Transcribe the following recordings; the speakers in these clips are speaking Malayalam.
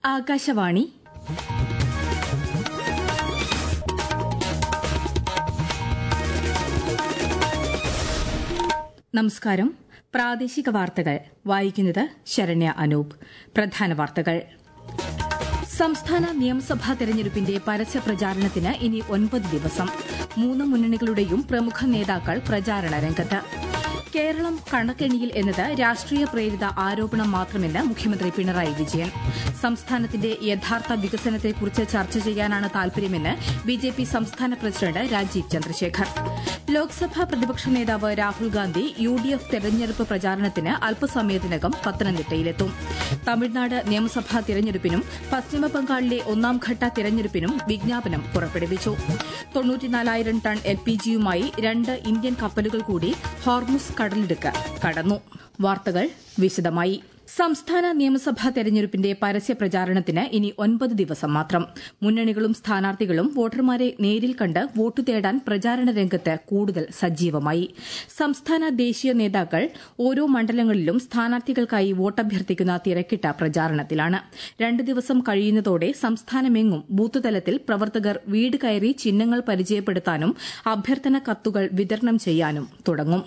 ആകാശവാണി നമസ്കാരം പ്രാദേശിക വാർത്തകൾ വായിക്കുന്നത് ശരണ്യ അനൂപ് പ്രധാന വാർത്തകൾ സംസ്ഥാന നിയമസഭാ തെരഞ്ഞെടുപ്പിന്റെ പരസ്യ പ്രചാരണത്തിന് ഇനി ഒൻപത് ദിവസം മൂന്ന് മുന്നണികളുടെയും പ്രമുഖ നേതാക്കൾ പ്രചാരണ രംഗത്ത് കേരളം കണക്കെണിയിൽ എന്നത് രാഷ്ട്രീയ പ്രേരിത ആരോപണം മാത്രമെന്ന് മുഖ്യമന്ത്രി പിണറായി വിജയൻ സംസ്ഥാനത്തിന്റെ യഥാർത്ഥ വികസനത്തെക്കുറിച്ച് ചർച്ച ചെയ്യാനാണ് താൽപര്യമെന്ന് ബിജെപി സംസ്ഥാന പ്രസിഡന്റ് രാജീവ് ചന്ദ്രശേഖർ ലോക്സഭാ പ്രതിപക്ഷ നേതാവ് Rahul Gandhi U D F തെരഞ്ഞെടുപ്പ് പ്രചാരണത്തിന് അല്പസമയത്തിനകം പത്തനംതിട്ടയിലെത്തും തമിഴ്നാട് നിയമസഭാ തിരഞ്ഞെടുപ്പിനും പശ്ചിമബംഗാളിലെ ഒന്നാംഘട്ട തിരഞ്ഞെടുപ്പിനും വിജ്ഞാപനം പുറപ്പെടുവിച്ചു തൊണ്ണൂറ്റിനാലായിരം ടൺ എൽ പി ജിയുമായി രണ്ട് ഇന്ത്യൻ കപ്പലുകൾ കൂടി ഹോർമുസ് കടലിടുക്ക് കടന്നു വാർത്തകൾ വിശദമായി സംസ്ഥാന നിയമസഭാ തെരഞ്ഞെടുപ്പിന്റെ പരസ്യ പ്രചാരണത്തിന് ഇനി ഒൻപത് ദിവസം മാത്രം മുന്നണികളും സ്ഥാനാർത്ഥികളും വോട്ടർമാരെ നേരിൽ കണ്ട് വോട്ടു തേടാൻ പ്രചാരണ രംഗത്ത് കൂടുതൽ സജീവമായി സംസ്ഥാന ദേശീയ നേതാക്കൾ ഓരോ മണ്ഡലങ്ങളിലും സ്ഥാനാർത്ഥികൾക്കായി വോട്ടഭ്യർത്ഥിക്കുന്ന തിരക്കിട്ട പ്രചാരണത്തിലാണ് രണ്ട് ദിവസം കഴിയുന്നതോടെ സംസ്ഥാനമെങ്ങും ബൂത്ത് തലത്തിൽ പ്രവർത്തകർ വീട് കയറി ചിഹ്നങ്ങൾ പരിചയപ്പെടുത്താനും അഭ്യർത്ഥന കത്തുകൾ വിതരണം ചെയ്യാനും തുടങ്ങും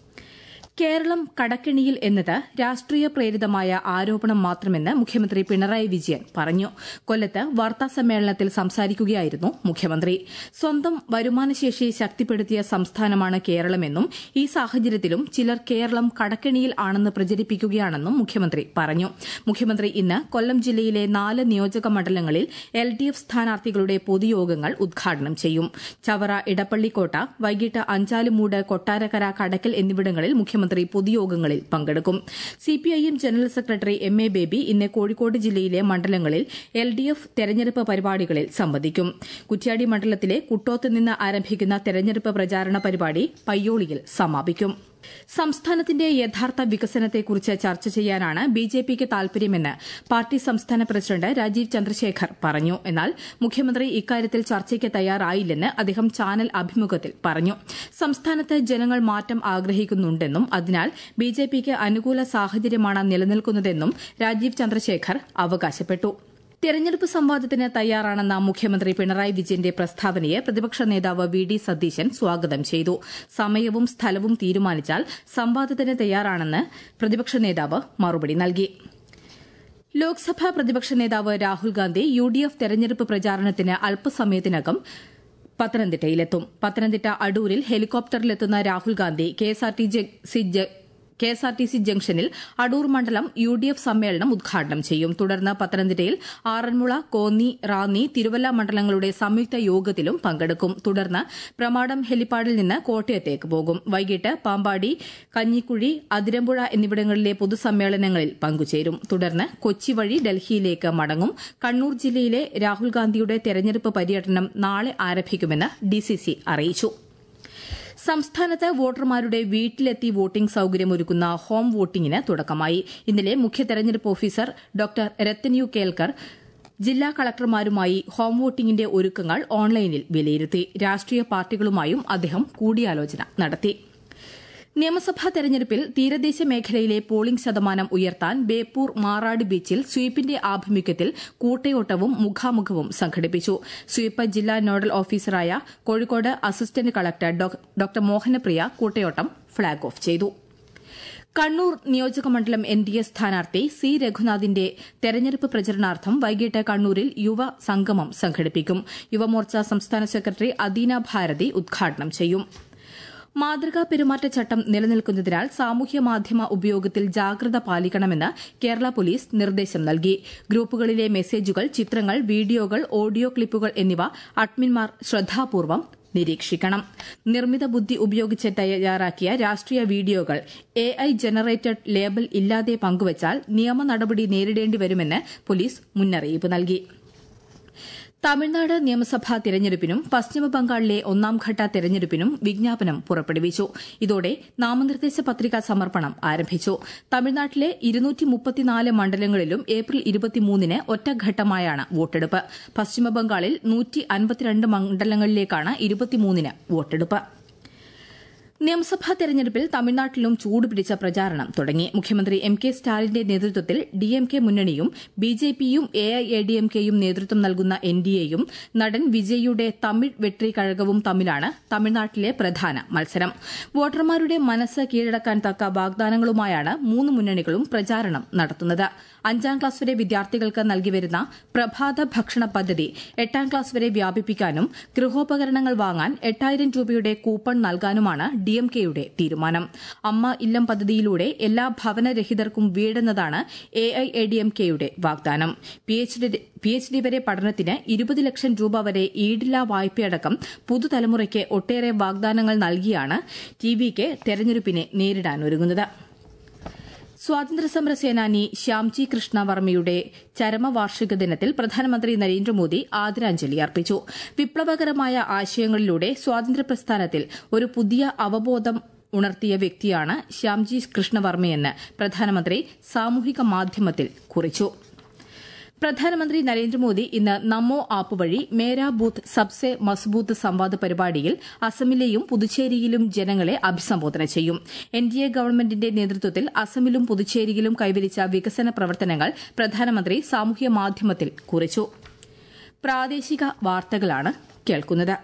കേരളം കടക്കെണിയിൽ എന്നത് രാഷ്ട്രീയ പ്രേരിതമായ ആരോപണം മാത്രമെന്ന് മുഖ്യമന്ത്രി പിണറായി വിജയൻ പറഞ്ഞു കൊല്ലത്ത് വാർത്താസമ്മേളനത്തിൽ സംസാരിക്കുകയായിരുന്നു മുഖ്യമന്ത്രി സ്വന്തം വരുമാനശേഷി ശക്തിപ്പെടുത്തിയ സംസ്ഥാനമാണ് കേരളമെന്നും ഈ സാഹചര്യത്തിലും ചിലർ കേരളം കടക്കെണിയിൽ ആണെന്ന് പ്രചരിപ്പിക്കുകയാണെന്നും മുഖ്യമന്ത്രി പറഞ്ഞു മുഖ്യമന്ത്രി ഇന്ന് കൊല്ലം ജില്ലയിലെ നാല് നിയോജക മണ്ഡലങ്ങളിൽ എൽ ഡി എഫ് സ്ഥാനാർത്ഥികളുടെ പൊതുയോഗങ്ങൾ ഉദ്ഘാടനം ചെയ്യും ചവറ ഇടപ്പള്ളിക്കോട്ട വൈകിട്ട് അഞ്ചാലുമൂട് കൊട്ടാരക്കര കടക്കൽ എന്നിവിടങ്ങളിൽ മുഖ്യമന്ത്രി മുഖ്യമന്ത്രി പൊതുയോഗങ്ങളിൽ പങ്കെടുക്കും CPIM general secretary M A Baby ഇന്ന് കോഴിക്കോട് ജില്ലയിലെ മണ്ഡലങ്ങളിൽ എൽ ഡി എഫ് തെരഞ്ഞെടുപ്പ് പരിപാടികളിൽ സംബന്ധിക്കും കുറ്റ്യാടി മണ്ഡലത്തിലെ കുട്ടോത്ത് നിന്ന് ആരംഭിക്കുന്ന തെരഞ്ഞെടുപ്പ് പ്രചാരണ പരിപാടി പയ്യോളിയിൽ സമാപിക്കും സംസ്ഥാനത്തിന്റെ യഥാർത്ഥ വികസനത്തെക്കുറിച്ച് ചർച്ച ചെയ്യാനാണ് ബിജെപിക്ക് താൽപര്യമെന്ന് പാർട്ടി സംസ്ഥാന പ്രസിഡന്റ് രാജീവ് ചന്ദ്രശേഖർ പറഞ്ഞു എന്നാൽ മുഖ്യമന്ത്രി ഇക്കാര്യത്തിൽ ചർച്ചയ്ക്ക് തയ്യാറായില്ലെന്ന് അദ്ദേഹം ചാനൽ അഭിമുഖത്തിൽ പറഞ്ഞു സംസ്ഥാനത്ത് ജനങ്ങൾ മാറ്റം ആഗ്രഹിക്കുന്നുണ്ടെന്നും അതിനാൽ ബിജെപിക്ക് അനുകൂല സാഹചര്യമാണ് നിലനിൽക്കുന്നതെന്നും രാജീവ് ചന്ദ്രശേഖർ അവകാശപ്പെട്ടു തെരഞ്ഞെടുപ്പ് സംവാദത്തിന് തയ്യാറാണെന്ന മുഖ്യമന്ത്രി പിണറായി വിജയന്റെ പ്രസ്താവനയെ പ്രതിപക്ഷ നേതാവ് വി ഡി സതീശൻ സ്വാഗതം ചെയ്തു സമയവും സ്ഥലവും തീരുമാനിച്ചാൽ സംവാദത്തിന് തയ്യാറാണെന്ന് പ്രതിപക്ഷ നേതാവ് മറുപടി നൽകി ലോക്സഭാ പ്രതിപക്ഷ നേതാവ് Rahul Gandhi U D F തെരഞ്ഞെടുപ്പ് പ്രചാരണത്തിന് അല്പസമയത്തിനകം പത്തനംതിട്ടയിലെത്തും പത്തനംതിട്ട അടൂരിൽ ഹെലികോപ്റ്ററിലെത്തുന്ന രാഹുൽ ഗാന്ധി കെഎസ്ആർടിസി ജംഗ്ഷനിൽ അടൂർ മണ്ഡലം യു ഡി എഫ് സമ്മേളനം ഉദ്ഘാടനം ചെയ്യും തുടർന്ന് പത്തനംതിട്ടയിൽ ആറന്മുള കോന്നി റാന്നി തിരുവല്ല മണ്ഡലങ്ങളുടെ സംയുക്ത യോഗത്തിലും പങ്കെടുക്കും തുടർന്ന് പ്രമാടം ഹെലിപ്പാഡിൽ നിന്ന് കോട്ടയത്തേക്ക് പോകും വൈകിട്ട് പാമ്പാടി കഞ്ഞിക്കുഴി അതിരമ്പുഴ എന്നിവിടങ്ങളിലെ പൊതുസമ്മേളനങ്ങളിൽ പങ്കുചേരും തുടർന്ന് കൊച്ചി വഴി ഡൽഹിയിലേക്ക് മടങ്ങും കണ്ണൂർ ജില്ലയിലെ രാഹുൽ ഗാന്ധിയുടെ തെരഞ്ഞെടുപ്പ് പര്യടനം നാളെ ആരംഭിക്കുമെന്ന് ഡിസിസി അറിയിച്ചു സംസ്ഥാനത്ത് വോട്ടർമാരുടെ വീട്ടിലെത്തി വോട്ടിംഗ് സൌകര്യമൊരുക്കുന്ന ഹോം വോട്ടിംഗിന് തുടക്കമായി ഇന്നലെ മുഖ്യ തെരഞ്ഞെടുപ്പ് ഓഫീസർ ഡോക്ടർ രത്തന്യു കേൽക്കർ ജില്ലാ കളക്ടർമാരുമായി ഹോം വോട്ടിംഗിന്റെ ഒരുക്കങ്ങൾ ഓൺലൈനിൽ വിലയിരുത്തി രാഷ്ട്രീയ പാർട്ടികളുമായും അദ്ദേഹം കൂടിയാലോചന നടത്തി നിയമസഭാ തെരഞ്ഞെടുപ്പിൽ തീരദേശ മേഖലയിലെ പോളിംഗ് ശതമാനം ഉയർത്താൻ ബേപ്പൂർ മാറാട് ബീച്ചിൽ സ്വീപ്പിന്റെ ആഭിമുഖ്യത്തിൽ കൂട്ടയോട്ടവും മുഖാമുഖവും സംഘടിപ്പിച്ചു സ്വീപ്പ് ജില്ലാ നോഡൽ ഓഫീസറായ Kozhikode assistant collector doctor Mohanapriya കൂട്ടയോട്ടം ഫ്ളാഗ് ഓഫ് ചെയ്തു കണ്ണൂർ നിയോജകമണ്ഡലം എൻ ഡി എ സ്ഥാനാർത്ഥി സി രഘുനാഥിന്റെ തെരഞ്ഞെടുപ്പ് പ്രചരണാർത്ഥം വൈകിട്ട് കണ്ണൂരിൽ യുവ സംഗമം സംഘടിപ്പിക്കും യുവമോർച്ച സംസ്ഥാന സെക്രട്ടറി അദീന ഭാരതി ഉദ്ഘാടനം ചെയ്യും മാതൃകാ പെരുമാറ്റച്ചട്ടം നിലനിൽക്കുന്നതിനാൽ സാമൂഹ്യ മാധ്യമ ഉപയോഗത്തിൽ ജാഗ്രത പാലിക്കണമെന്ന് കേരള പോലീസ് നിർദ്ദേശം നൽകി ഗ്രൂപ്പുകളിലെ മെസ്സേജുകൾ ചിത്രങ്ങൾ വീഡിയോകൾ ഓഡിയോ ക്ലിപ്പുകൾ എന്നിവ അഡ്മിൻമാർ ശ്രദ്ധാപൂർവ്വം നിരീക്ഷിക്കണം നിർമ്മിത ബുദ്ധി ഉപയോഗിച്ച് തയ്യാറാക്കിയ രാഷ്ട്രീയ വീഡിയോകൾ എ ഐ ജനറേറ്റഡ് ലേബൽ ഇല്ലാതെ പങ്കുവച്ചാൽ നിയമ നടപടി നേരിടേണ്ടി വരുമെന്ന് പോലീസ് മുന്നറിയിപ്പ് നൽകി തമിഴ്നാട് നിയമസഭാ തെരഞ്ഞെടുപ്പിനും പശ്ചിമബംഗാളിലെ ഒന്നാംഘട്ട തെരഞ്ഞെടുപ്പിനും വിജ്ഞാപനം പുറപ്പെടുവിച്ചു ഇതോടെ നാമനിർദ്ദേശ പത്രികാ സമർപ്പണം ആരംഭിച്ചു തമിഴ്നാട്ടിലെ മണ്ഡലങ്ങളിലും ഏപ്രിൽ ഇരുപത്തിമൂന്നിന് ഒറ്റഘട്ടമായാണ് വോട്ടെടുപ്പ് പശ്ചിമബംഗാളിൽ മണ്ഡലങ്ങളിലേക്കാണ് ഇരുപത്തിമൂന്നിന് വോട്ടെടുപ്പ് നിയമസഭാ തെരഞ്ഞെടുപ്പിൽ തമിഴ്നാട്ടിലും ചൂടുപിടിച്ച പ്രചാരണം തുടങ്ങി മുഖ്യമന്ത്രി എം കെ സ്റ്റാലിന്റെ നേതൃത്വത്തിൽ ഡിഎംകെ മുന്നണിയും ബിജെപിയും എഐഎഡിഎംകെയും നേതൃത്വം നൽകുന്ന എൻഡിഎയും നടൻ വിജയിയുടെ തമിഴ് വെട്രി കഴകവും തമ്മിലാണ് തമിഴ്നാട്ടിലെ പ്രധാന മത്സരം വോട്ടർമാരുടെ മനസ്സ് കീഴടക്കാൻ തക്ക വാഗ്ദാനങ്ങളുമായാണ് മൂന്ന് മുന്നണികളും പ്രചാരണം നടത്തുന്നത് അഞ്ചാം ക്ലാസ് വരെ വിദ്യാർത്ഥികൾക്ക് നൽകിവരുന്ന പ്രഭാത ഭക്ഷണ പദ്ധതി എട്ടാം ക്ലാസ് വരെ വ്യാപിപ്പിക്കാനും ഗൃഹോപകരണങ്ങൾ വാങ്ങാൻ എട്ടായിരം രൂപയുടെ കൂപ്പൺ നൽകാനുമാണ് ഡിഎംകെയുടെ തീരുമാനം അമ്മ ഇല്ലം പദ്ധതിയിലൂടെ എല്ലാ ഭവനരഹിതർക്കും വീടെന്നതാണ് എഐഎഡിഎംകെയുടെ വാഗ്ദാനം പിഎച്ച്ഡി വരെ പഠനത്തിന് ഇരുപത് ലക്ഷം രൂപ വരെ ഈടില്ലാ വായ്പയടക്കം പുതുതലമുറയ്ക്ക് ഒട്ടേറെ വാഗ്ദാനങ്ങൾ നൽകിയാണ് ടിവിക്ക് തെരഞ്ഞെടുപ്പിനെ നേരിടാനൊരുങ്ങുന്നത് സ്വാതന്ത്ര്യസമര സേനാനി ശ്യാംജി കൃഷ്ണ വർമ്മയുടെ ചരമവാർഷിക ദിനത്തിൽ പ്രധാനമന്ത്രി നരേന്ദ്രമോദി ആദരാഞ്ജലി അർപ്പിച്ചു വിപ്ലവകരമായ ആശയങ്ങളിലൂടെ സ്വാതന്ത്ര്യ പ്രസ്ഥാനത്തിൽ ഒരു പുതിയ അവബോധം ഉണർത്തിയ വ്യക്തിയാണ് ശ്യാംജി കൃഷ്ണവർമ്മയെന്ന് പ്രധാനമന്ത്രി സാമൂഹിക മാധ്യമത്തിൽ കുറിച്ചു പ്രധാനമന്ത്രി നരേന്ദ്രമോദി ഇന്ന് നമോ ആപ്പ് വഴി മേരാ ബൂത്ത് സബ്സെ മസ്ബൂത്ത് സംവാദ് പരിപാടിയിൽ അസമിലെയും പുതുച്ചേരിയിലും ജനങ്ങളെ അഭിസംബോധന ചെയ്യും എൻഡിഎ ഗവൺമെന്റിന്റെ നേതൃത്വത്തിൽ അസമിലും പുതുച്ചേരിയിലും കൈവരിച്ച വികസന പ്രവർത്തനങ്ങൾ പ്രധാനമന്ത്രി സാമൂഹ്യ മാധ്യമത്തിൽ കുറിച്ചു പ്രാദേശിക വാർത്തകളാണ് കേൾക്കുന്നത്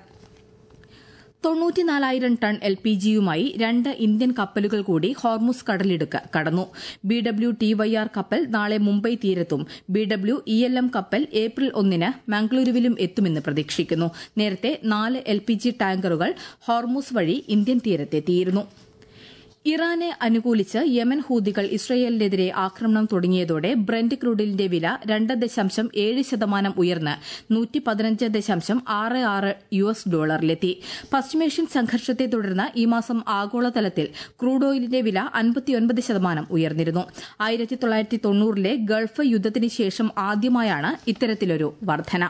തൊണ്ണൂറ്റിനാലായിരം ടൺ എൽ പി ജിയുമായി രണ്ട് ഇന്ത്യൻ കപ്പലുകൾ കൂടി ഹോർമുസ് കടലിടുക്ക് കടന്നു B W T Y R കപ്പൽ നാളെ മുംബൈ തീരത്തും B W E L M കപ്പൽ ഏപ്രിൽ ഒന്നിന് മംഗളൂരുവിലും എത്തുമെന്ന് പ്രതീക്ഷിക്കുന്നു നേരത്തെ നാല് എൽ പി ജി ടാങ്കറുകൾ ഹോർമുസ് വഴി ഇന്ത്യൻ തീരത്തെത്തിയിരുന്നു ഇറാനെ അനുകൂലിച്ച് യമൻ ഹൂതികൾ ഇസ്രയേലിനെതിരെ ആക്രമണം തുടങ്ങിയതോടെ ബ്രന്റ് ക്രൂഡിലിന്റെ വില രണ്ട് ദശാംശം ഏഴ് ശതമാനം ഉയർന്ന് നൂറ്റി പതിനഞ്ച് ദശാംശം ആറ് ആറ് യു എസ് ഡോളറിലെത്തി പശ്ചിമേഷ്യൻ സംഘർഷത്തെ തുടർന്ന് ഈ മാസം ആഗോളതലത്തിൽ ക്രൂഡ് ഓയിലിന്റെ വില അൻപത്തിയൊൻപത് ശതമാനം ഉയർന്നിരുന്നു ആയിരത്തി തൊള്ളായിരത്തി തൊണ്ണൂറിലെ ഗൾഫ് യുദ്ധത്തിന് ശേഷം ആദ്യമായാണ് ഇത്തരത്തിലൊരു വർധന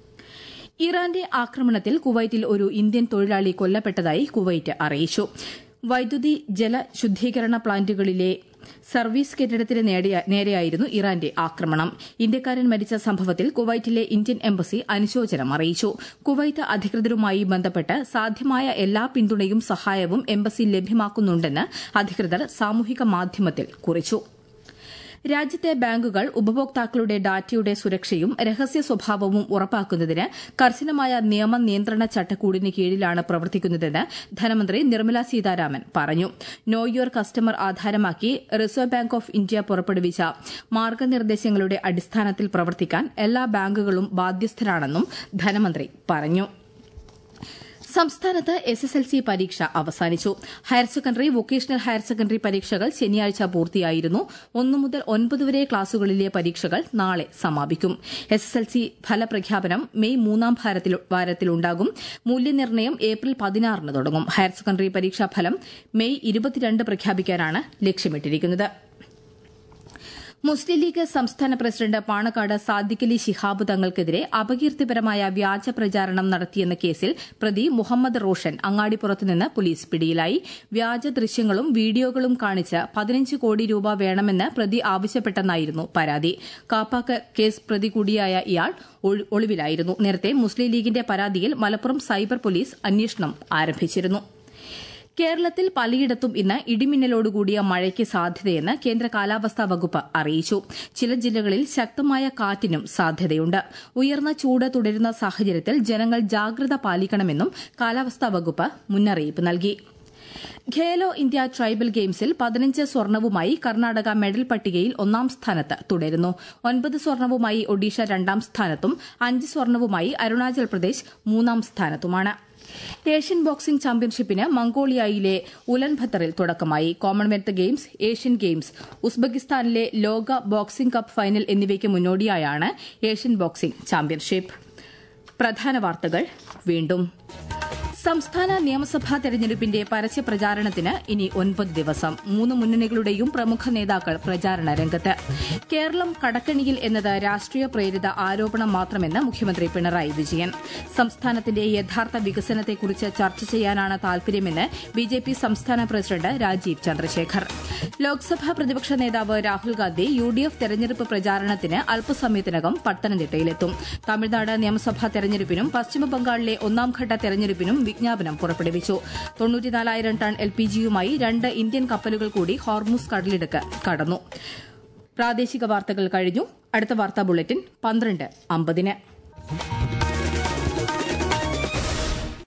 ഇറാന്റെ ആക്രമണത്തിൽ കുവൈറ്റിൽ ഒരു ഇന്ത്യൻ തൊഴിലാളി കൊല്ലപ്പെട്ടതായി കുവൈറ്റ് അറിയിച്ചു വൈദ്യുതി ജല ശുദ്ധീകരണ പ്ലാന്റുകളിലെ സർവീസ് കെട്ടിടത്തിന് നേരെയായിരുന്നു ഇറാന്റെ ആക്രമണം ഇന്ത്യക്കാരൻ മരിച്ച സംഭവത്തിൽ കുവൈറ്റിലെ ഇന്ത്യൻ എംബസി അനുശോചനം അറിയിച്ചു കുവൈറ്റ് അധികൃതരുമായി ബന്ധപ്പെട്ട് സാധ്യമായ എല്ലാ പിന്തുണയും സഹായവും എംബസി ലഭ്യമാക്കുന്നുണ്ടെന്ന് അധികൃതർ സാമൂഹിക മാധ്യമത്തിൽ കുറിച്ചു രാജ്യത്തെ ബാങ്കുകൾ ഉപഭോക്താക്കളുടെ ഡാറ്റയുടെ സുരക്ഷയും രഹസ്യ സ്വഭാവവും ഉറപ്പാക്കുന്നതിന് കർശനമായ നിയമ നിയന്ത്രണ ചട്ടക്കൂടിന് കീഴിലാണ് പ്രവർത്തിക്കുന്നതെന്ന് ധനമന്ത്രി നിർമ്മല സീതാരാമൻ പറഞ്ഞു നോ യുവർ കസ്റ്റമർ ആധാരമാക്കി റിസർവ് ബാങ്ക് ഓഫ് ഇന്ത്യ പുറപ്പെടുവിച്ച മാർഗനിർദ്ദേശങ്ങളുടെ അടിസ്ഥാനത്തിൽ പ്രവർത്തിക്കാൻ എല്ലാ ബാങ്കുകളും ബാധ്യസ്ഥരാണെന്നും ധനമന്ത്രി പറഞ്ഞു സംസ്ഥാനത്ത് എസ് എസ് എൽ സി പരീക്ഷ അവസാനിച്ചു higher secondary vocational higher secondary പരീക്ഷകൾ ശനിയാഴ്ച പൂർത്തിയായിരുന്നു ഒന്നു മുതൽ ഒൻപത് വരെ ക്ലാസുകളിലെ പരീക്ഷകൾ നാളെ സമാപിക്കും എസ് എസ് എൽ സി ഫലപ്രഖ്യാപനം മെയ് മൂന്നാം വാരത്തിലുണ്ടാകും മൂല്യനിർണ്ണയം ഏപ്രിൽ പതിനാറിന് തുടങ്ങും ഹയർ സെക്കൻഡറി പരീക്ഷാഫലം മെയ് ഇരുപത്തിരണ്ട് പ്രഖ്യാപിക്കാനാണ് ലക്ഷ്യമിട്ടിരിക്കുന്നത് മുസ്ലിം ലീഗ് സംസ്ഥാന പ്രസിഡന്റ് പാണക്കാട് സാദിഖലി ശിഹാബ് തങ്ങൾക്കെതിരെ അപകീർത്തിപരമായ വ്യാജ പ്രചാരണം നടത്തിയെന്ന കേസിൽ പ്രതി മുഹമ്മദ് റോഷൻ അങ്ങാടിപ്പുറത്തുനിന്ന് പോലീസ് പിടിയിലായി വ്യാജ ദൃശ്യങ്ങളും വീഡിയോകളും കാണിച്ച് പതിനഞ്ച് കോടി രൂപ വേണമെന്ന് പ്രതി ആവശ്യപ്പെട്ടെന്നായിരുന്നു പരാതി കാപ്പാക്ക് കേസ് പ്രതി കൂടിയായ ഇയാൾ ഒളിവിലായിരുന്നു നേരത്തെ മുസ്ലിം ലീഗിന്റെ പരാതിയിൽ മലപ്പുറം സൈബർ പോലീസ് അന്വേഷണം ആരംഭിച്ചിരുന്നു കേരളത്തിൽ പലയിടത്തും ഇന്ന് ഇടിമിന്നലോടുകൂടിയ മഴയ്ക്ക് സാധ്യതയെന്ന് കേന്ദ്ര കാലാവസ്ഥാ വകുപ്പ് അറിയിച്ചു ചില ജില്ലകളിൽ ശക്തമായ കാറ്റിനും സാധ്യതയുണ്ട് ഉയർന്ന ചൂട് തുടരുന്ന സാഹചര്യത്തിൽ ജനങ്ങൾ ജാഗ്രത പാലിക്കണമെന്നും കാലാവസ്ഥാ വകുപ്പ് മുന്നറിയിപ്പ് നൽകി ഖേലോ ഇന്ത്യ ട്രൈബൽ ഗെയിംസിൽ പതിനഞ്ച് സ്വർണവുമായി കർണാടക മെഡൽ പട്ടികയിൽ ഒന്നാം സ്ഥാനത്ത് തുടരുന്നു ഒൻപത് സ്വർണവുമായി ഒഡീഷ രണ്ടാം സ്ഥാനത്തും അഞ്ച് സ്വർണവുമായി അരുണാചൽ പ്രദേശ് മൂന്നാം സ്ഥാനത്തുമാണ് ഏഷ്യൻ ബോക്സിംഗ് ചാമ്പ്യൻഷിപ്പിന് മംഗോളിയയിലെ ഉലൻഭത്തറിൽ തുടക്കമായി കോമൺവെൽത്ത് ഗെയിംസ് ഏഷ്യൻ ഗെയിംസ് ഉസ്ബെക്കിസ്ഥാനിലെ ലോക ബോക്സിംഗ് കപ്പ് ഫൈനൽ എന്നിവയ്ക്ക് മുന്നോടിയായാണ് ഏഷ്യൻ ബോക്സിംഗ് ചാമ്പ്യൻഷിപ്പ് പ്രധാന വാർത്തകൾ വീണ്ടും സംസ്ഥാന നിയമസഭാ തെരഞ്ഞെടുപ്പിന്റെ പരസ്യ പ്രചാരണത്തിന് ഇനി ഒൻപത് ദിവസം മൂന്ന് മുന്നണികളുടെയും പ്രമുഖ നേതാക്കൾ പ്രചാരണ രംഗത്ത് കേരളം കടക്കണിയിൽ എന്നത് രാഷ്ട്രീയ പ്രേരിത ആരോപണം മാത്രമെന്ന് മുഖ്യമന്ത്രി പിണറായി വിജയൻ സംസ്ഥാനത്തിന്റെ യഥാർത്ഥ വികസനത്തെക്കുറിച്ച് ചർച്ച ചെയ്യാനാണ് താൽപര്യമെന്ന് ബിജെപി സംസ്ഥാന പ്രസിഡന്റ് രാജീവ് ചന്ദ്രശേഖർ ലോക്സഭാ പ്രതിപക്ഷ നേതാവ് Rahul Gandhi U D F തെരഞ്ഞെടുപ്പ് പ്രചാരണത്തിന് അല്പസമയത്തിനകം പത്തനംതിട്ടയിലെത്തും തമിഴ്നാട് നിയമസഭാ തെരഞ്ഞെടുപ്പിനും പശ്ചിമബംഗാളിലെ ഒന്നാംഘട്ട തെരഞ്ഞെടുപ്പിനും വിജ്ഞാപനം പുറപ്പെടുവിച്ചു തൊണ്ണൂറ്റിനാലായിരം ടൺ എൽ പി ജിയുമായി രണ്ട് ഇന്ത്യൻ കപ്പലുകൾ കൂടി ഹോർമുസ് കടലിടുക്ക് കടന്നു പ്രാദേശിക വാർത്തകൾ കഴിഞ്ഞു അടുത്ത വാർത്താ ബുള്ളറ്റിൻ പന്ത്രണ്ട് അമ്പതിന്